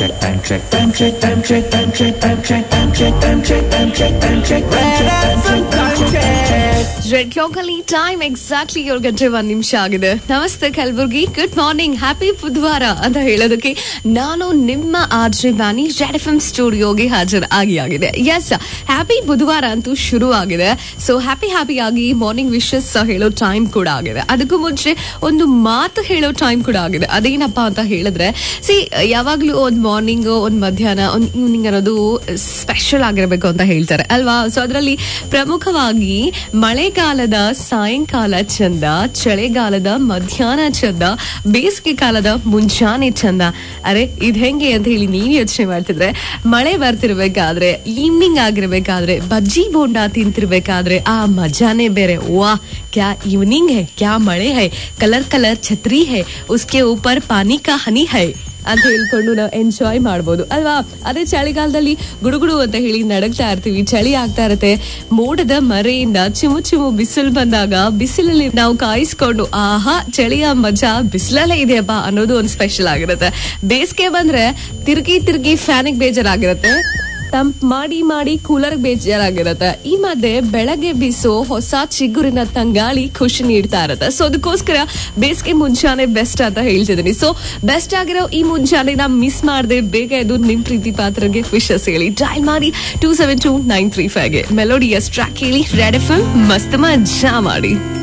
check, time check, time check, time check, time check, time check, time check, time check, time check, time check, time check, time check. Red clock ಅಲ್ಲಿ time exactly ಏಳು ಗಂಟೆ ಒಂದ್ ನಿಮಿಷ ಆಗಿದೆ ನಮಸ್ತೆ Kalaburagi good morning happy ಬುಧವಾರ ಅಂತ ಹೇಳೋದಕ್ಕೆ ನಾನು ನಿಮ್ಮ RJ Bani red F M ಸ್ಟುಡಿಯೋಗೆ ಹಾಜರ್ ಆಗಿ ಆಗಿದೆ ಎಸ್ ಹ್ಯಾಪಿ ಬುಧವಾರ ಅಂತೂ ಶುರು ಆಗಿದೆ ಸೊ ಹ್ಯಾಪಿ ಹ್ಯಾಪಿ ಆಗಿ ಮಾರ್ನಿಂಗ್ ವಿಶಸ್ ಹೇಳೋ ಟೈಮ್ ಕೂಡ ಆಗಿದೆ ಅದಕ್ಕೂ ಮುಂಚೆ ಒಂದು ಮಾತು ಹೇಳೋ ಟೈಮ್ ಕೂಡ ಆಗಿದೆ ಅದೇನಪ್ಪಾ ಅಂತ ಹೇಳಿದ್ರೆ ಸಿ ಯಾವಾಗ್ಲೂ ಒಂದ್ ಮಾರ್ನಿಂಗ್ ಒಂದ್ ಮಧ್ಯಾಹ್ನ ಒಂದ್ ಈವ್ನಿಂಗ್ ಅನ್ನೋದು ಸ್ಪೆಷಲ್ ಆಗಿರ್ಬೇಕು ಅಂತ ಹೇಳ್ತಾರೆ ಅಲ್ವಾ ಸೊ ಅದರಲ್ಲಿ ಪ್ರಮುಖವಾಗಿ ಮಳೆಗಾಲದ ಸಾಯಂಕಾಲ ಚಂದ ಚಳಿಗಾಲದ ಮಧ್ಯಾಹ್ನ ಚಂದ ಬೇಸಿಗೆ ಕಾಲದ ಮುಂಜಾನೆ ಚಂದ ಅರೆ ಇದ್ ಹೆಂಗೆ ಅಂತ ಹೇಳಿ ನೀವ್ ಯೋಚನೆ ಮಾಡ್ತಿದ್ರೆ ಮಳೆ ಬರ್ತಿರ್ಬೇಕಾದ್ರೆ ಈವ್ನಿಂಗ್ ಆಗಿರ್ಬೇಕಾದ್ರೆ ಬಜ್ಜಿ ಬೋಂಡ ತಿಂತಿರ್ಬೇಕಾದ್ರೆ ಆ ಮಜಾನೇ ಬೇರೆ ವಾ ಕ್ಯಾ ಈವ್ನಿಂಗ್ है क्या ಮಳೆ है ಕಲರ್ ಕಲರ್ ಛತ್ರಿ है उसके ऊपर पानी का हनी है ಅಂತ ಹೇಳ್ಕೊಂಡು ನಾವು ಎಂಜಾಯ್ ಮಾಡ್ಬೋದು ಅಲ್ವಾ ಅದೇ ಚಳಿಗಾಲದಲ್ಲಿ ಗುಡುಗುಡು ಅಂತ ಹೇಳಿ ನಡಗ್ತಾ ಇರ್ತೀವಿ ಚಳಿ ಆಗ್ತಾ ಇರತ್ತೆ ಮೋಡದ ಮರೆಯಿಂದ ಚಿಮು ಚಿಮು ಬಿಸಿಲು ಬಂದಾಗ ಬಿಸಿಲಲ್ಲಿ ನಾವು ಕಾಯಿಸ್ಕೊಂಡು ಆಹಾ ಚಳಿಯ ಮಜಾ ಬಿಸಿಲಲ್ಲೇ ಇದೆಯಪ್ಪ ಅನ್ನೋದು ಒಂದು ಸ್ಪೆಷಲ್ ಆಗಿರುತ್ತೆ ಬೇಸಿಗೆ ಬಂದ್ರೆ ತಿರ್ಗಿ ತಿರ್ಗಿ ಫ್ಯಾನಿಗೆ ಬೇಜಾರಾಗಿರುತ್ತೆ ತಂಪ್ ಮಾಡಿ ಮಾಡಿ ಕೂಲರ್ ಬೇಜಾರಾಗಿರತ್ತೆ ಈ ಮಧ್ಯೆ ಬೆಳಗ್ಗೆ ಬೀಸೋ ಹೊಸ ಚಿಗುರಿನ ತಂಗಾಳಿ ಖುಷಿ ನೀಡ್ತಾ ಇರತ್ತೆ ಸೊ ಅದಕ್ಕೋಸ್ಕರ ಬೇಸಿಗೆ ಮುಂಜಾನೆ ಬೆಸ್ಟ್ ಅಂತ ಹೇಳ್ತಿದ್ದೀನಿ ಸೊ ಬೆಸ್ಟ್ ಆಗಿರೋ ಈ ಮುಂಜಾನೆನ ಮಿಸ್ ಮಾಡದೆ ಬೇಗ ಎದ್ದು ನಿಮ್ ಪ್ರೀತಿ ಪಾತ್ರಗೆ ವಿಶಸ್ ಹೇಳಿ ಡೈಲ್ ಮಾಡಿ two seven two nine three ಫೈವ್ಗೆ ಮೆಲೋಡಿಯಸ್ ಟ್ರ್ಯಾಕ್ ಹೇಳಿ ರೆಡ್ ಎಫ್ ಮಸ್ತ್ ಮಜಾ ಮಾಡಿ